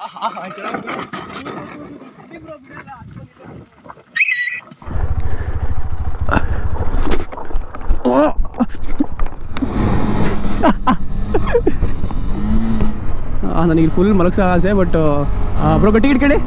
ನನಗೆ ಫುಲ್ ಮಲಗ್ಸ ಆಸೆ but bro ಗಟ್ಟಿ ಇಟ್ಕೊಳ್ಳಿ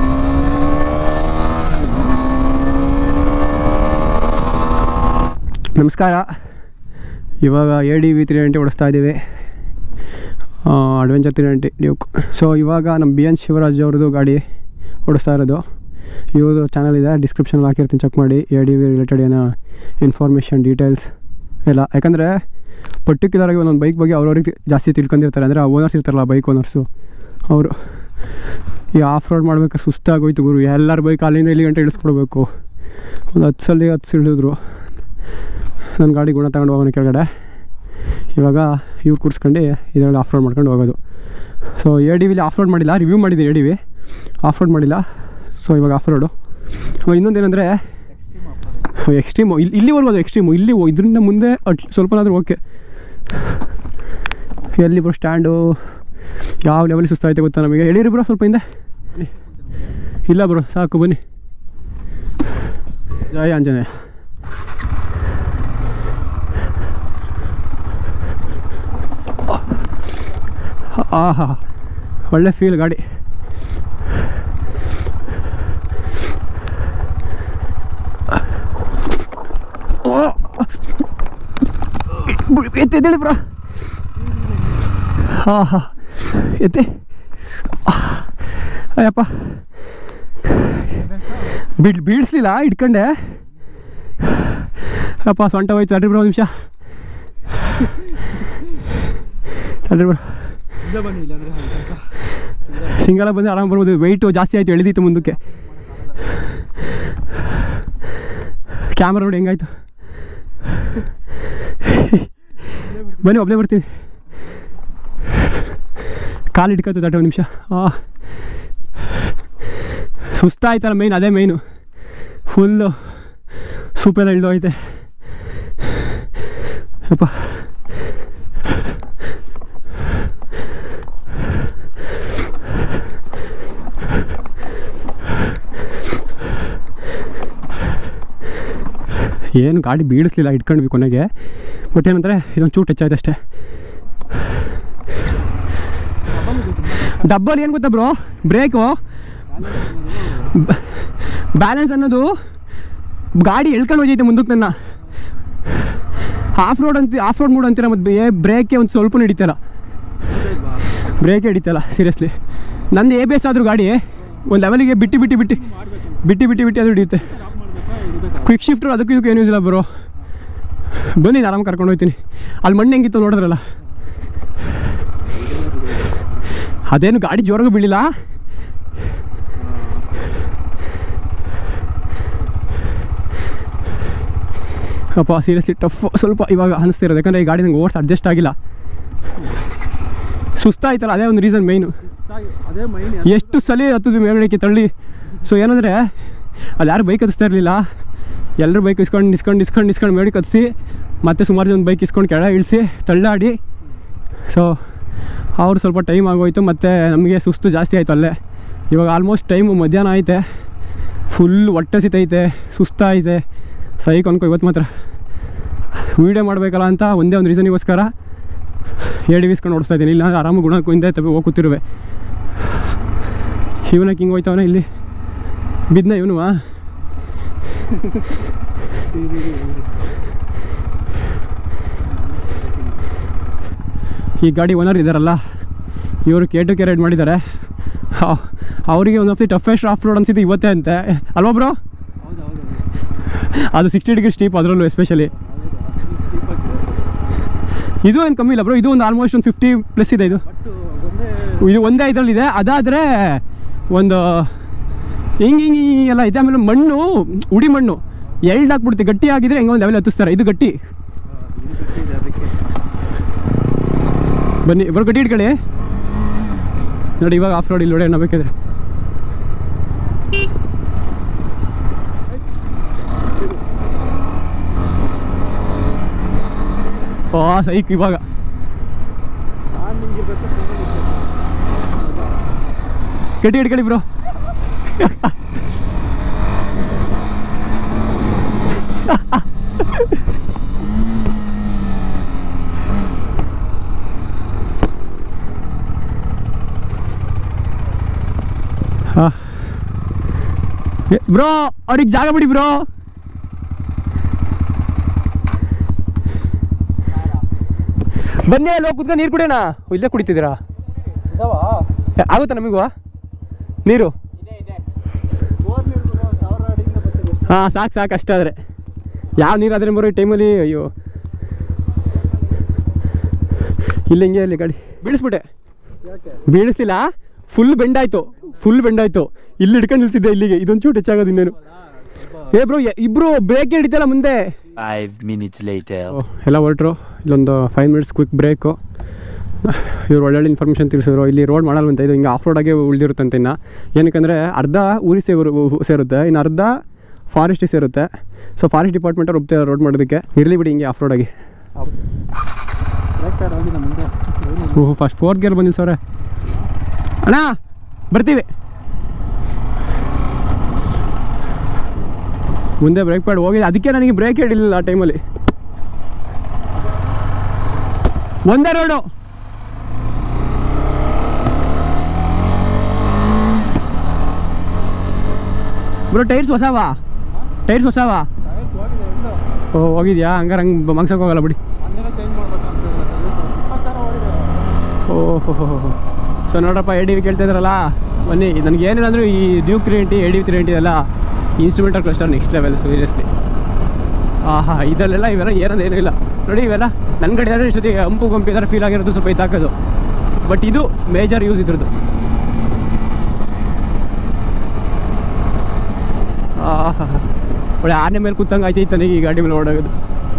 ನಮಸ್ಕಾರ ಇವಾಗ A D V three ninety ಓಡಿಸ್ತಾ ಇದ್ದೀವಿ adventure three ninety Duke so ಇವಾಗ ನಮ್ಮ ಬಿ ಎನ್ ಶಿವರಾಜ್ ಅವ್ರದ್ದು ಗಾಡಿ ಓಡಿಸ್ತಾ ಇರೋದು ಇವ್ರದ್ದು ಚಾನಲ್ ಇದೆ ಡಿಸ್ಕ್ರಿಪ್ಷನಲ್ಲಿ ಹಾಕಿರ್ತೀನಿ ಚೆಕ್ ಮಾಡಿ ಎ ಡಿ ವಿ ರಿಲೇಟೆಡ್ ಏನೋ ಇನ್ಫಾರ್ಮೇಷನ್ ಡೀಟೇಲ್ಸ್ ಎಲ್ಲ ಯಾಕಂದರೆ ಪರ್ಟಿಕ್ಯುಲರ್ ಆಗಿ ಒಂದೊಂದು ಬೈಕ್ ಬಗ್ಗೆ ಅವ್ರವ್ರಿಗೆ ಜಾಸ್ತಿ ತಿಳ್ಕೊಂಡಿರ್ತಾರೆ ಅಂದರೆ ಆ ಓನರ್ಸ್ ಇರ್ತಾರಲ್ಲ ಬೈಕ್ ಓನರ್ಸು ಅವರು ಈ ಆಫ್ ರೋಡ್ ಮಾಡ್ಬೇಕಾದ್ರೆ ಸುಸ್ತಾಗೋಯ್ತು ಗುರು ಎಲ್ಲರ ಬೈಕ್ ಅಲ್ಲಿಂದ ಇಲ್ಲಿ ಗಂಟೆ ಇಳಿಸ್ಕೊಡ್ಬೇಕು ಒಂದು ಹತ್ತು ಸಲ ಹತ್ತು ಇಳಿದ್ರು ನನ್ನ ಗಾಡಿ ಗುಣ ತಗೊಂಡು ಹೋಗೋಣ ಕೆಳಗಡೆ ಇವಾಗ ಇವ್ರು ಕೂರಿಸ್ಕೊಂಡು ಇದರಲ್ಲಿ ಆಫ್ ರೋಡ್ ಮಾಡ್ಕೊಂಡು ಹೋಗೋದು ಸೊ ಎ ಡಿ ವಿಲಿ ಆಫ್ ರೋಡ್ ಮಾಡಿಲ್ಲ ರಿವ್ಯೂ ಮಾಡಿದ್ದೀನಿ A D V off road ಮಾಡಿಲ್ಲ ಸೊ ಇವಾಗ ಆಫ್ ರೋಡು ಇನ್ನೊಂದೇನೆಂದರೆ ಎಕ್ಸ್ಟ್ರೀಮು ಇಲ್ಲಿ ಇಲ್ಲಿವರೆಗೂ ಅದು ಎಕ್ಸ್ಟ್ರೀಮು ಇಲ್ಲಿ ಹೋ- ಇದರಿಂದ ಮುಂದೆ ಅಟ್ ಸ್ವಲ್ಪನಾದರೂ ಓಕೆ ಎಲ್ಲಿ ಬ್ರೋ ಸ್ಟ್ಯಾಂಡು ಯಾವ ಲೆವೆಲ್ ಸುಸ್ತಾಯ್ತು ಗೊತ್ತಾ ನಮಗೆ ಹೇಳಿರಿ ಬ್ರೋ ಸ್ವಲ್ಪ ಹಿಂದೆ ಇಲ್ಲ ಬ್ರೋ ಸಾಕು ಬನ್ನಿ ಜಯ ಆಂಜನೇಯ ಆಹಾ ಒಳ್ಳೆ ಫೀಲ್ ಗಾಡಿ ಎತ್ತೆದ್ದೇಳಿ ಬ್ರಾ ಹಾಂ ಹಾಂ ಎತ್ತೆ ಅಯ್ಯಪ್ಪ ಬಿಡ್ ಬೀಳಿಸ್ಲಿಲ್ಲ ಇಟ್ಕೊಂಡೆ ಅಪ್ಪ ಸೊಂಟ ಹೋಯ್ತು ತಡ್ರಿ ಬ್ರೋ ಒಂದು ನಿಮಿಷ ತಡ್ರಿ ಬ್ರೋ ಸಿಂಗಲ ಬಂದರೆ ಆರಾಮ್ ಬರ್ಬೋದು ವೆಯ್ಟು ಜಾಸ್ತಿ ಆಯಿತು ಎಳೆದಿತ್ತು ಮುಂದಕ್ಕೆ ಕ್ಯಾಮ್ರಾ ನೋಡಿ ಹೆಂಗಾಯ್ತು ಬನ್ನಿ ಒಬ್ಬನೇ ಬರ್ತೀನಿ ಕಾಲು ಹಿಡ್ಕೊತು ತಟ್ಟೆ ಒಂದು ನಿಮಿಷ ಹಾಂ ಸುಸ್ತಾಯ್ತಲ್ಲ ಮೇಯ್ನ್ ಅದೇ ಮೇಯ್ನು ಫುಲ್ಲು ಸೂಪೆಲ್ಲ ಇಳ್ದು ಐತೆ ಅಪ್ಪ ಏನು ಗಾಡಿ ಬೀಳಿಸ್ಲಿಲ್ಲ ಇಟ್ಕೊಂಡ್ವಿ ಕೊನೆಗೆ ಬಟ್ ಏನಂದರೆ ಇದೊಂದು ಚೂರು ಟಚ್ ಆಯ್ತು ಅಷ್ಟೇ ಡಬ್ಬಲ್ ಏನು ಗೊತ್ತಾ ಬ್ರೋ ಬ್ರೇಕು ಬ್ಯಾಲೆನ್ಸ್ ಅನ್ನೋದು ಗಾಡಿ ಎಳ್ಕೊಂಡು ಹೋಗೈತೆ ಮುಂದಕ್ಕೆ ನನ್ನ ಆಫ್ ರೋಡ್ ಅಂತ ಆಫ್ ರೋಡ್ ಮೂಡ್ ಅಂತೀರ ಮತ್ತು ಬ್ರೇಕೆ ಒಂದು ಸ್ವಲ್ಪ ಹಿಡಿತಲ್ಲ ಬ್ರೇಕ್ ಹಿಡಿತಲ್ಲ ಸೀರಿಯಸ್ಲಿ ನಂದು ಎ ಬೇಸ್ ಆದರೂ ಗಾಡಿ ಒಂದು ಲೆವೆಲಿಗೆ ಬಿಟ್ಟು ಬಿಟ್ಟು ಬಿಟ್ಟು ಬಿಟ್ಟು ಬಿಟ್ಟು ಬಿಟ್ಟು ಅದು ಹಿಡಿಯುತ್ತೆ ಕ್ವಿಕ್ ಶಿಫ್ಟರ್ ಅದಕ್ಕೂ ಇದಕ್ಕೂ ಏನು ಯೂಸ್ ಇಲ್ಲ ಬರೋ ಬನ್ನಿ ನಾನು ಆರಾಮ್ ಕರ್ಕೊಂಡು ಹೋಗ್ತೀನಿ ಅಲ್ಲಿ ಮಣ್ಣು ಹೆಂಗಿತ್ತು ನೋಡಿದ್ರಲ್ಲ ಅದೇನು ಗಾಡಿ ಜೋರಾಗೂ ಬೀಳಿಲ್ಲ ಅಪ್ಪ ಸೀರಿಯಸ್ಲಿ ಟಫ್ ಸ್ವಲ್ಪ ಇವಾಗ ಅನಿಸ್ತಿರೋದು ಯಾಕಂದರೆ ಈ ಗಾಡಿ ನಂಗೆ ಓಡ್ಸ್ ಅಡ್ಜಸ್ಟ್ ಆಗಿಲ್ಲ ಸುಸ್ತಾಯ್ತಲ್ಲ ಅದೇ ಒಂದು ರೀಸನ್ ಮೈನು ಅದೇ ಮೈನ್ ಎಷ್ಟು ಸಲ ಹತ್ತಿದ್ವಿ ಮೇಲ್ಗಡೆಗೆ ತಳ್ಳಿ ಸೊ ಏನಂದರೆ ಅಲ್ಲಿ ಯಾರು ಬೈಕ್ ಹತ್ತಿಸ್ತಾ ಇರಲಿಲ್ಲ ಎಲ್ಲರೂ ಬೈಕ್ ಇಸ್ಕೊಂಡು ಇಸ್ಕೊಂಡು ಇಸ್ಕೊಂಡು ಇಸ್ಕೊಂಡು ಮೇಡಿ ಕತ್ತಿಸಿ ಮತ್ತೆ ಸುಮಾರು ಜನ ಬೈಕ್ ಇಸ್ಕೊಂಡು ಕೆಳ ಇಳಿಸಿ ತಳ್ಳಾಡಿ ಸೊ ಅವ್ರು ಸ್ವಲ್ಪ ಟೈಮ್ ಆಗೋಯ್ತು ಮತ್ತು ನಮಗೆ ಸುಸ್ತು ಜಾಸ್ತಿ ಆಯಿತು ಅಲ್ಲೇ ಇವಾಗ ಆಲ್ಮೋಸ್ಟ್ ಟೈಮು ಮಧ್ಯಾಹ್ನ ಐತೆ ಫುಲ್ ಹೊಟ್ಟೆ ಸಿತೈತೆ ಸುಸ್ತಾಯಿತೆ ಸೈಕ್ ಅನ್ಕೋ ಇವತ್ತು ಮಾತ್ರ ವೀಡಿಯೋ ಮಾಡಬೇಕಲ್ಲ ಅಂತ ಒಂದೇ ಒಂದು ರೀಸನಿಗೋಸ್ಕರ ಹೇಳಿ ಇಸ್ಕೊಂಡು ಓಡಿಸ್ತಾ ಇದ್ದೀನಿ ಇಲ್ಲ ಆರಾಮಾಗಿ ಗುಣಕ್ಕೂ ಹಿಂದೆ ತಪ್ಪಿ ಹೋಗಿ ಕೂತಿರುವೆ ಇವನಕ್ಕೆ ಹಿಂಗೆ ಹೋಯ್ತವನ ಇಲ್ಲಿ ಬಿದ್ನ ಇವನುವಾ ಈ ಗಾಡಿ ಓನರ್ ಇದ್ದಾರಲ್ಲ ಇವರು ಕೆ ಟು ಕೆ ರೈಡ್ ಮಾಡಿದ್ದಾರೆ ಹಾ- ಅವರಿಗೆ ಒಂದು off the toughest off road ಅನ್ಸಿದ್ದು ಇವತ್ತೇ ಅಂತೆ ಅಲ್ವಾ ಬ್ರೋ ಹೌದು ಹೌದು ಅದು ಸಿಕ್ಸ್ಟಿ ಡಿಗ್ರಿ ಸ್ಟೀಪ್ ಅದರಲ್ಲೂ ಎಸ್ಪೆಷಲಿ ಇದು ಏನು ಕಮ್ಮಿ ಇಲ್ಲ ಬ್ರೋ ಇದು ಒಂದು ಆಲ್ಮೋಸ್ಟ್ ಒಂದು ಫಿಫ್ಟಿ ಪ್ಲಸ್ ಇದೆ ಇದು ಬಟ್ ಒಂದೇ ಇದು ಒಂದೇ ಇದರಲ್ಲಿದೆ ಅದಾದರೆ ಒಂದು ಹಿಂಗೆ ಹಿಂಗೆ ಹಿಂಗೆ ಎಲ್ಲ ಇದೆ ಆಮೇಲೆ ಮಣ್ಣು ಉಡಿ ಮಣ್ಣು ಎಲ್ಡ್ ಹಾಕ್ಬಿಡುತ್ತೆ ಗಟ್ಟಿ ಆಗಿದ್ರೆ ಹೆಂಗೆ ಒಂದು ಲೆವೆಲ್ ಹತ್ತಿಸ್ತಾರೆ ಇದು ಗಟ್ಟಿ ಇದು ಗಟ್ಟಿ ಇದೆ ಅದಕ್ಕೆ ಬನ್ನಿ ಬರೋ ಗಟ್ಟಿ ಇಟ್ಕೊಳ್ಳಿ ನೋಡಿ ಇವಾಗ ಆಫ್ ರೋಡ್ ಇಲ್ಲಿ ನೋಡಿ ಅಣ್ಣ ಬೇಕಾದ್ರೆ ಓ ಸೈಕ್ ಇವಾಗ ನಾನು ನಿಂಗೆ ಬೇಕು ಗಟ್ಟಿ ಹಿಡ್ಕೊಳ್ಳಿ ಬ್ರೋ ಬ್ರೋ ಅವ್ರಿಗೆ ಜಾಗ ಬಿಡಿ ಬ್ರೋ ಬನ್ನಿ ಅಲ್ಲಿ ಹೋಗಿ ಕುತ್ಕೊಂಡು ನೀರು ಕುಡಿಯೋಣ ಇಲ್ಲೇ ಕುಡಿತಿದ್ದೀರಾ ಇದಾವಾ ಏ, ಆಗುತ್ತಾ ನಮಗೂ ನೀರು ಬೋರ್ ನೀರು ಸಾವಿರ ಅಡಿಯಿಂದ ಬರ್ತಿದೆ ಹಾಂ ಸಾಕು ಸಾಕು ಅಷ್ಟಾದರೆ ಯಾವ ನೀರು ಆದರೆ ಬರೋ ಈ ಟೈಮಲ್ಲಿ ಅಯ್ಯೋ ಇಲ್ಲಿ ಹಿಂಗೆ ಇಲ್ಲಿ ಗಾಡಿ ಬೀಳಿಸ್ಬಿಟ್ಟೆ ಯಾಕೆ ಬೀಳಿಸ್ಲಿಲ್ಲ ಫುಲ್ ಬೆಂಡಾಯ್ತು ಫುಲ್ ಬೆಂಡಾಯ್ತು ಇಲ್ಲಿ ಹಿಡ್ಕೊಂಡು ನಿಲ್ಸಿದ್ದೆ ಇಲ್ಲಿಗೆ ಇದೊಂದು ಚೂಟ್ ಹೆಚ್ಚಾಗೋದು ಇನ್ನೇನು ಏ ಬ್ರೋ ಇಬ್ರು ಬ್ರೇಕ್ ಹಿಡಿತಲ್ಲ ಮುಂದೆ Five minutes later. ಓ, ಎಲ್ಲ ಹೊರಟ್ರು ಇಲ್ಲೊಂದು ಫೈವ್ ಮಿನಿಟ್ಸ್ ಕ್ವಿಕ್ ಬ್ರೇಕು ಇವ್ರು ಒಳ್ಳೊಳ್ಳೆ ಇನ್ಫಾರ್ಮೇಷನ್ ತಿಳಿಸಿದ್ರು ಇಲ್ಲಿ ರೋಡ್ ಮಾಡಲ್ವಂತೆ ಇದು ಹಿಂಗೆ ಆಫ್ ರೋಡಾಗೆ ಉಳಿದಿರುತ್ತಂತೆ ಇನ್ನು ಏನಕ್ಕಂದರೆ ಅರ್ಧ ಊರಿಗೆ ಸೇರು ಸೇರುತ್ತೆ ಇನ್ನು ಅರ್ಧ ಫಾರೆಸ್ಟಿಗೆ ಸೇರುತ್ತೆ ಸೊ ಫಾರೆಸ್ಟ್ ಡಿಪಾರ್ಟ್ಮೆಂಟ್ ಅವ್ರು ಒಪ್ತಾರೆ ರೋಡ್ ಮಾಡೋದಕ್ಕೆ ಇರಲಿ ಬಿಡಿ ಹಿಂಗೆ ಆಫ್ ರೋಡಾಗಿ ಬ್ರೇಕ್ ಪ್ಯಾಡ್ ಹೋಗಿದೆ ಮುಂದೆ ಏನು ಓಹೋ ಫಸ್ಟ್ ಫೋರ್ತ್ ಗೇರ್ ಬಂದಿದ್ದು ಸವ್ರೆ ಅಣ್ಣ ಬರ್ತೀವಿ ಮುಂದೆ ಬ್ರೇಕ್ ಪ್ಯಾಡ್ ಹೋಗಿದೆ ಅದಕ್ಕೆ ನನಗೆ ಬ್ರೇಕ್ ಹಿಡಿಲಿಲ್ಲ ಆ ಟೈಮಲ್ಲಿ ಒಂದೇ ರೋಡು ಬ್ರೋ ಟೈರ್ಸ್ ಹೊಸವಾ ಟೈರ್ಸ್ ಹೊಸವಾ ಟೈರ್ಸ್ ಹೋಗಿದೆ ಎಂದು ಓ ಹೋಗಿದ್ಯಾ ಹಂಗಾರೆ ಹಂಗೆ ಮಂಗ್ಸಕ್ಕೆ ಹೋಗಲ್ಲ ಬಿಡಿ ಮೊನ್ನೆನೇ ಚೇಂಜ್ ಮಾಡ್ಬೇಕಂತ ಇಪ್ಪತ್ತು ಸಾವಿರ ಹೋಗಿದೆ ಓಹೋ ಸೊ ನೋಡ್ರಪ್ಪ ಎ ಡಿ ವಿ ಕೇಳ್ತಾ ಇದ್ರಲ್ಲ ಬನ್ನಿ ನನಗೆ ಏನಿಲ್ಲ ಅಂದರೂ ಈ Duke three MT A D three MT ಎಲ್ಲ instrumental cluster next level seriously ಆಹಾ ಇದರಲ್ಲೆಲ್ಲ ಇವೆಲ್ಲ ಏನಂದ್ರೆ ಏನೂ ಇಲ್ಲ ನೋಡಿ ಇವೆಲ್ಲ ನನ್ನ ಕಡೆ ಆದರೆ ಇಷ್ಟೊತ್ತಿಗೆ ಹಂಪು ಗಂಪು ಇದರ ಫೀಲ್ ಆಗಿರೋದು ಸ್ವಲ್ಪ ಇದಾಕೋದು ಬಟ್ ಇದು ಮೇಜರ್ ಯೂಸ್ ಇದ್ರದ್ದು ಆಹಾ ಒಳ್ಳೆ ಆನೆ ಮೇಲೆ ಕೂತಂಗೆ ಆಯ್ತೈತೆ ನನಗೆ ಈ ಗಾಡಿ ಮೇಲೆ ಓಡೋದು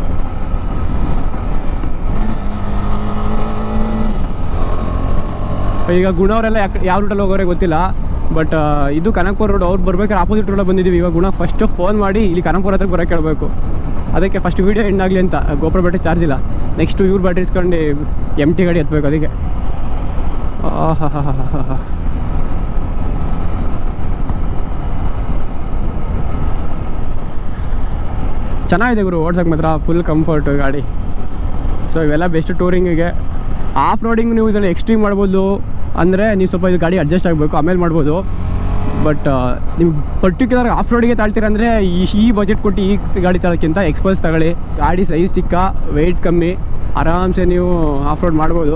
ಈಗ ಗುಣವರೆಲ್ಲ ಯಾಕೆ ಯಾವ ರೂಟಲ್ಲಿ ಹೋಗೋರೆ ಗೊತ್ತಿಲ್ಲ ಬಟ್ ಇದು ಕನಕಪುರ ರೋಡ್ ಅವ್ರು ಬರ್ಬೇಕಾದ್ರೆ ಆಪೋಸಿಟ್ ರೋಡಲ್ಲಿ ಬಂದಿದ್ದೀವಿ ಇವಾಗ ಗುಣ ಫಸ್ಟ್ ಫೋನ್ ಮಾಡಿ ಇಲ್ಲಿ ಕನಕಪುರ ಹತ್ರ ಬರೋಕ್ಕೆ ಕೇಳಬೇಕು ಅದಕ್ಕೆ ಫಸ್ಟ್ ವೀಡಿಯೋ ಎಂಡಾಗಲಿ ಅಂತ ಗೋಪುರ ಬ್ಯಾಟ್ರಿ ಚಾರ್ಜ್ ಇಲ್ಲ ನೆಕ್ಸ್ಟ್ ಇವ್ರ ಬ್ಯಾಟ್ರಿ ಇಸ್ಕೊಂಡು ಎಮ್ ಟಿ ಗಾಡಿ ಎತ್ತಬೇಕು ಅದಕ್ಕೆ ಆಹಾಹಾಹಾಹಾ. ಚೆನ್ನಾಗಿದೆ ಗುರು ಓಡ್ಸೋಕೆ ಮಾತ್ರ ಫುಲ್ ಕಂಫರ್ಟು ಗಾಡಿ ಸೊ ಇವೆಲ್ಲ ಬೆಸ್ಟ್ ಟೂರಿಂಗಿಗೆ ಆಫ್ ರೋಡಿಂಗ್ ನೀವು ಇದರಲ್ಲಿ ಎಕ್ಸ್ಟ್ರೀಮ್ ಮಾಡ್ಬೋದು ಅಂದರೆ ನೀವು ಸ್ವಲ್ಪ ಇದು ಗಾಡಿ ಅಡ್ಜಸ್ಟ್ ಆಗಬೇಕು ಆಮೇಲೆ ಮಾಡ್ಬೋದು ಬಟ್ ನೀವು ಪರ್ಟಿಕ್ಯುಲರ್ ಆಫ್ ರೋಡಿಗೆ ತಾಳ್ತೀರ ಅಂದರೆ ಈ ಈ ಬಜೆಟ್ ಕೊಟ್ಟು ಈ ಗಾಡಿ ತಗೋಕ್ಕಿಂತ ಎಕ್ಸ್ಪಲ್ಸ್ ತಗೊಳ್ಳಿ ಗಾಡಿ ಸೈಜ್ ಚಿಕ್ಕ ವೆಯ್ಟ್ ಕಮ್ಮಿ ಆರಾಮ್ಸೆ ನೀವು ಆಫ್ ರೋಡ್ ಮಾಡ್ಬೋದು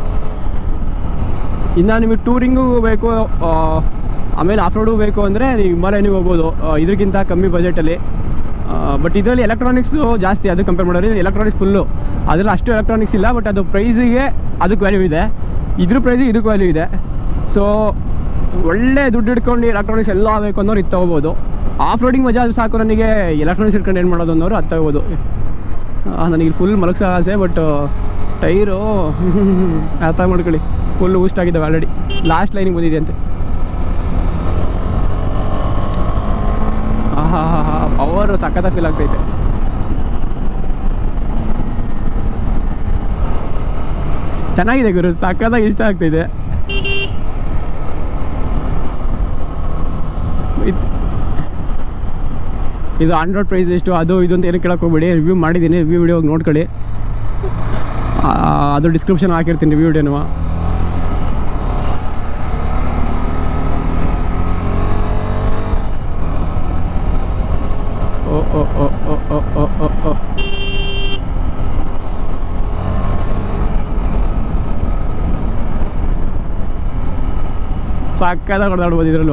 ಇನ್ನು ನಿಮಗೆ ಟೂರಿಂಗು ಬೇಕು ಆ, ಆಮೇಲೆ ಆಫ್ ರೋಡು ಬೇಕು ಅಂದರೆ ನೀವು ಹಿಮಾಲಯನಿಗೆ ಹೋಗ್ಬೋದು ಆ, ಇದಕ್ಕಿಂತ ಕಮ್ಮಿ ಬಜೆಟಲ್ಲಿ ಬಟ್ ಇದರಲ್ಲಿ ಎಲೆಕ್ಟ್ರಾನಿಕ್ಸು ಜಾಸ್ತಿ ಅದು ಕಂಪೇರ್ ಮಾಡಿದ್ರೆ ಎಲೆಕ್ಟ್ರಾನಿಕ್ಸ್ ಫುಲ್ಲು ಅದರಲ್ಲಿ ಅಷ್ಟು ಎಲೆಕ್ಟ್ರಾನಿಕ್ಸ್ ಇಲ್ಲ ಬಟ್ ಅದು ಪ್ರೈಸಿಗೆ ಅದಕ್ಕೆ ವ್ಯಾಲ್ಯೂ ಇದೆ ಇದ್ರ ಪ್ರೈಸಿಗೆ ಇದಕ್ಕೆ ವ್ಯಾಲ್ಯೂ ಇದೆ ಸೊ ಒಳ್ಳೆ ದುಡ್ಡು ಹಿಡ್ಕೊಂಡು ಎಲೆಕ್ಟ್ರಾನಿಕ್ಸ್ ಎಲ್ಲ ಬೇಕು ಅನ್ನೋರು ಇದು ತೊಗೋಬೋದು ಆಫ್ ರೋಡಿಂಗ್ ಮಜಾ ಅದು ಸಾಕು ನನಗೆ ಎಲೆಕ್ಟ್ರಾನಿಕ್ಸ್ ಹಿಡ್ಕೊಂಡು ಏನು ಮಾಡೋದು ಅನ್ನೋರು ಅದು ತಗೋಬೋದು ಆ, ನನಗೆ ಫುಲ್ ಮಲಗ್ಸೋ ಆಸೆ ಬಟ್ ಟೈರು ಅರ್ಥ ಮಾಡ್ಕೊಳ್ಳಿ ಫುಲ್ ಊಸ್ಟ್ ಆಗಿದ್ದಾವೆ ಆಲ್ರೆಡಿ ಲಾಸ್ಟ್ ಲೈನಿಗೆ ಬಂದಿದೆ ಅಂತೆ ಆಹಾ ಪವರ್ ಸಖತ್ತ ಫೀಲ್ ಆಗ್ತೈತೆ ಚೆನ್ನಾಗಿದೆ ಗುರು ಸಖತ್ತಾಗಿ ಇಷ್ಟ ಆಗ್ತೈತೆ ಇದ್- ಇದು ಆಂಡ್ರಾಯ್ಡ್ ಪ್ರೈಸ್ ಎಷ್ಟು ಅದು ಇದು ಅಂತ ಏನು ಕೇಳಕ್ಕೆ ಹೋಗ್ಬೇಡಿ ರಿವ್ಯೂ ಮಾಡಿದ್ದೀನಿ ರಿವ್ಯೂ ವಿಡಿಯೋ ನೋಡ್ಕೊಳ್ಳಿ ಆ, ಅದು ಡಿಸ್ಕ್ರಿಪ್ಷನ್ ಹಾಕಿರ್ತೀನಿ ರಿವ್ಯೂ ವಿಡಿಯೋನು ಓ ಓ ಓ ಓ ಓ ಓ ಓ ಓ ಸಾಕಾದಾಗ ಹೊಡೆದಾಡ್ಬೋದು ಇದ್ರಲ್ವ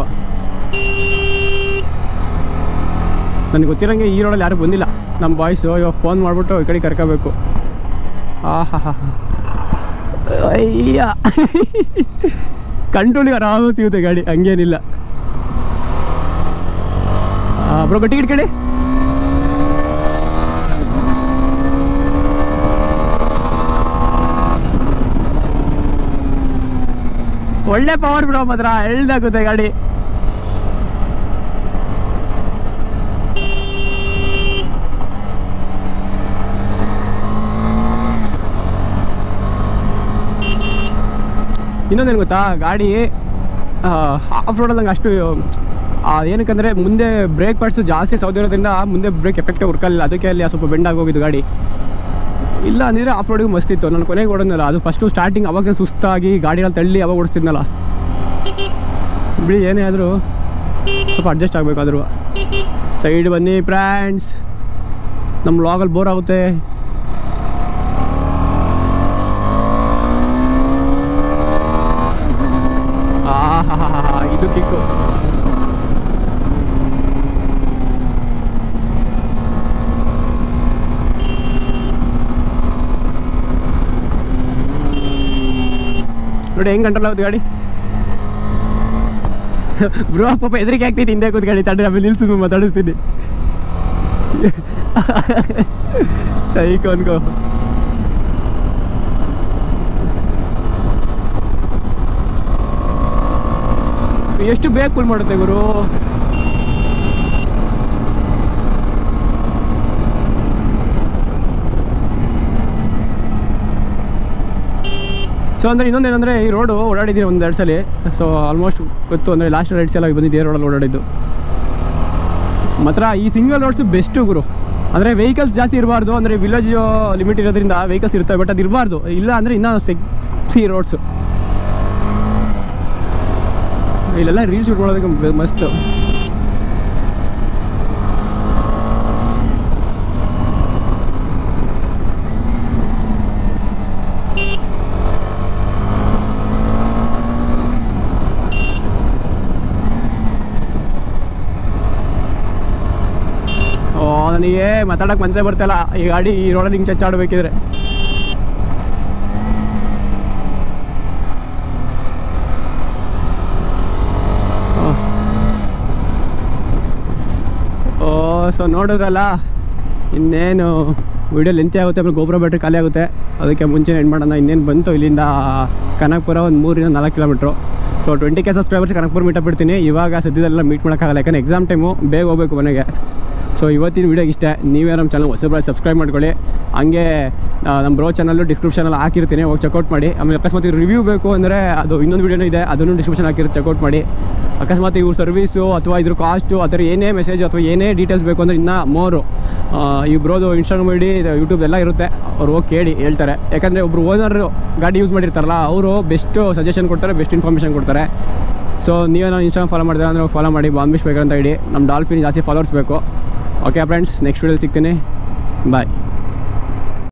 ನನಗೆ ಗೊತ್ತಿರೋಂಗೆ ಈ ರೋಡಲ್ಲಿ ಯಾರು ಬಂದಿಲ್ಲ ನಮ್ಮ ಬಾಯ್ಸು ಇವಾಗ ಫೋನ್ ಮಾಡಿಬಿಟ್ಟು ಈ ಕಡೆ ಕರ್ಕೋಬೇಕು ಆಹಾ ಹಾ ಅಯ್ಯ ಕಂಟ್ರೋಲಿಗೆ ಆರಾಮ ಸಿಗುತ್ತೆ ಗಾಡಿ ಹಂಗೇನಿಲ್ಲ ಬ್ರೋ ಗಟ್ಟಿ ಇಟ್ಕೊಳ್ಳಿ ಒಳ್ಳೆ ಪವರ್ ಬಿಡೋ ಮಾತ್ರ ಎಳ್ದಾಗುತ್ತೆ ಗಾಡಿ ಇನ್ನೊಂದೇನು ಗೊತ್ತಾ ಗಾಡಿ ಆಫ್ ರೋಡಲ್ಲಿ ನಂಗೆ ಅಷ್ಟು ಆ, ಏನಕ್ಕಂದರೆ ಮುಂದೆ ಬ್ರೇಕ್ ಪಾರ್ಟ್ಸು ಜಾಸ್ತಿ ಸೌದಿರೋದ್ರಿಂದ ಮುಂದೆ ಬ್ರೇಕ್ ಎಫೆಕ್ಟೇ ಹುರ್ಕಲ್ಲ ಅದಕ್ಕೆ ಅಲ್ಲಿ ಸ್ವಲ್ಪ ಬೆಂಡ್ ಆಗೋಗಿದ್ದು ಗಾಡಿ ಇಲ್ಲ ಅಂದರೆ ಆಫ್ ರೋಡಿಗೆ ಮಸ್ತಿತ್ತು ನಾನು ಕೊನೆಗೆ ಓಡೋದ್ನಲ್ಲ ಅದು ಫಸ್ಟು ಸ್ಟಾರ್ಟಿಂಗ್ ಅವಾಗ ಸುಸ್ತಾಗಿ ಗಾಡಿಯಲ್ಲಿ ತಳ್ಳಿ ಅವಾಗ ಓಡಿಸ್ತಿದ್ನಲ್ಲ ಬಿಡಿ ಏನೇ ಆದರೂ ಸ್ವಲ್ಪ ಅಡ್ಜಸ್ಟ್ ಆಗಬೇಕಾದ್ರು ಸೈಡ್ ಬನ್ನಿ ಫ್ರ್ಯಾಂಡ್ಸ್ ನಮ್ಮ ಲಾಗಲ್ಲಿ ಬೋರ್ ಆಗುತ್ತೆ ಆಹಾಹಾಹಾ, ಇದು ಕಿಕ್ಕು ನೋಡಿ ಹೆಂಗ್ ಕಂಟ್ರೋಲ್ ಆಗುತ್ತೆ ಗಾಡಿ ಬ್ರೋ ಪಾಪ ಹೆದರಿಕೆ ಆಗ್ತೈತಿ ಹಿಂದೆ ಕೂತ್ ಗಾಡಿ ತಡ್ರಿ ಆಮೇಲೆ ನಿಲ್ಸು ಮಾತಾಡಿಸ್ತೀನಿ ಸೈಕೋ ಅನ್ಕೋ ಎಷ್ಟು ಬೇಗ ಕೂಲ್ ಮಾಡುತ್ತೆ ಗುರು ಸೊ ಅಂದರೆ ಇನ್ನೊಂದು ಏನಂದರೆ ಈ ರೋಡು ಓಡಾಡಿದ್ದೀನಿ ಒಂದು ಎರಡು ಸಲ ಸೊ ಆಲ್ಮೋಸ್ಟ್ ಗೊತ್ತು ಅಂದರೆ ಲಾಸ್ಟ್ ರೈಡ್ಸ್ ಎಲ್ಲ ಬಂದಿದ್ದೆ ರೋಡಲ್ಲಿ ಓಡಾಡಿದ್ದು ಮಾತ್ರ ಈ ಸಿಂಗಲ್ ರೋಡ್ಸು ಬೆಸ್ಟು ಗುರು ಅಂದರೆ ವೆಹಿಕಲ್ಸ್ ಜಾಸ್ತಿ ಇರಬಾರ್ದು ಅಂದರೆ ವಿಲೇಜ್ ಲಿಮಿಟ್ ಇರೋದ್ರಿಂದ ವೆಹಿಕಲ್ಸ್ ಇರ್ತವೆ ಬಟ್ ಅದು ಇರಬಾರ್ದು ಇಲ್ಲ ಅಂದರೆ ಇನ್ನೂ ಸಿಕ್ಸಿ ರೋಡ್ಸು ಇಲ್ಲೆಲ್ಲ ರೀಲ್ಸ್ ಶೂಟ್ ಮಾಡೋದಕ್ಕೆ ಬೆ- ಮಸ್ತ್ ಓ ನನಗೆ ಮಾತಾಡಕ್ಕೆ ಮನಸ್ಸೇ ಬರ್ತಾಯಿಲ್ಲ ಈ ಗಾಡಿ ಈ ರೋಡಲ್ಲಿ ಹಿಂಗೆ ಚಚ್ಚಾಡಬೇಕಿದ್ರೆ ಓ ಸೊ ನೋಡಿದ್ರಲ್ಲ ಇನ್ನೇನು ವಿಡಿಯೋ ಲೆಂತಿ ಆಗುತ್ತೆ ಆಮೇಲೆ ಗೋಪುರ ಬ್ಯಾಟ್ರಿ ಖಾಲಿ ಆಗುತ್ತೆ ಅದಕ್ಕೆ ಮುಂಚೆ ಏನು ಮಾಡೋಣ ಇನ್ನೇನು ಬಂತು ಇಲ್ಲಿಂದ ಕನಕಪುರ ಒಂದು ಮೂರಿಂದ ನಾಲ್ಕು kilometre so twenty K subscribers Kanakapura meet ಬಿಡ್ತೀನಿ ಇವಾಗ ಸದ್ಯದಲ್ಲೆಲ್ಲ ಮೀಟ್ ಮಾಡೋಕ್ಕಾಗಲ್ಲ ಯಾಕಂದರೆ ಎಕ್ಸಾಮ್ ಟೈಮು ಬೇಗ ಹೋಗ್ಬೇಕು ಮನೆಗೆ ಸೊ ಇವತ್ತಿನ ವೀಡಿಯೋಗೆ ಇಷ್ಟ ನೀವೇ ನಮ್ಮ ಚಾನಲ್ ಹೊಸಬ್ರಾಗಿ ಸಬ್ಸ್ಕ್ರೈಬ್ ಮಾಡ್ಕೊಳ್ಳಿ ಹಂಗೆ ಆ, ನಮ್ಮ ಬ್ರೋ ಚಾನಲ್ಲು ಡಿಸ್ಕ್ರಿಪ್ಷನಲ್ಲಿ ಹಾಕಿರ್ತೀನಿ ಹೋಗಿ ಚೆಕ್ಔಟ್ ಮಾಡಿ ಆಮೇಲೆ ಅಕಸ್ಮಾತ್ ರಿವ್ಯೂ ಬೇಕು ಅಂದರೆ ಅದು ಇನ್ನೊಂದು ವೀಡಿಯೋನೂ ಇದೆ ಅದನ್ನು ಡಿಸ್ಕ್ರಿಪ್ಷನ್ ಹಾಕಿರುತ್ತೆ ಚೆಕ್ಔಟ್ ಮಾಡಿ ಅಕಸ್ಮಾತ್ ಇವ್ರ ಸರ್ವೀಸು ಅಥವಾ ಇದ್ರ ಕಾಸ್ಟು ಆ ಥರ ಏನೇ ಮೆಸೇಜ್ ಅಥವಾ ಏನೇ ಡೀಟೇಲ್ಸ್ ಬೇಕು ಅಂದರೆ ಇನ್ನೂ ಮೋರು ಈ ಬ್ರೋದು ಇನ್ಸ್ಟಾಗ್ರಾಮ್ ಐಡಿ ಯೂಟ್ಯೂಬ್ ಎಲ್ಲ ಇರುತ್ತೆ ಅವ್ರು ಹೋಗಿ ಕೇಳಿ ಹೇಳ್ತಾರೆ ಯಾಕಂದರೆ ಒಬ್ರು ಓನರ್ ಗಾಡಿ ಯೂಸ್ ಮಾಡಿರ್ತಾರಲ್ಲ ಅವರು ಬೆಸ್ಟು ಸಜೆಷನ್ ಕೊಡ್ತಾರೆ ಬೆಸ್ಟ್ ಇನ್ಫಾರ್ಮೇಷನ್ ಕೊಡ್ತಾರೆ ಸೊ ನೀವೇ ನಾನು ಇನ್ಸ್ಟಾಗ್ರಾಮ್ ಫಾಲೋ ಮಾಡಿದ್ರೆ ಅಂದರೆ ಫಾಲೋ ಮಾಡಿ ಬಾಂಬಿಶ್ ಬೇಕಂತ ಐಡಿ ನಮ್ಮ ಡಾಲ್ಫಿನ್ ಜಾಸ್ತಿ ಫಾಲೋವರ್ಸ್ ಬೇಕು ಓಕೆ ಫ್ರೆಂಡ್ಸ್ ನೆಕ್ಸ್ಟ್ ವೀಡಿಯೋಲಿ ಸಿಗ್ತೀನಿ ಬಾಯ್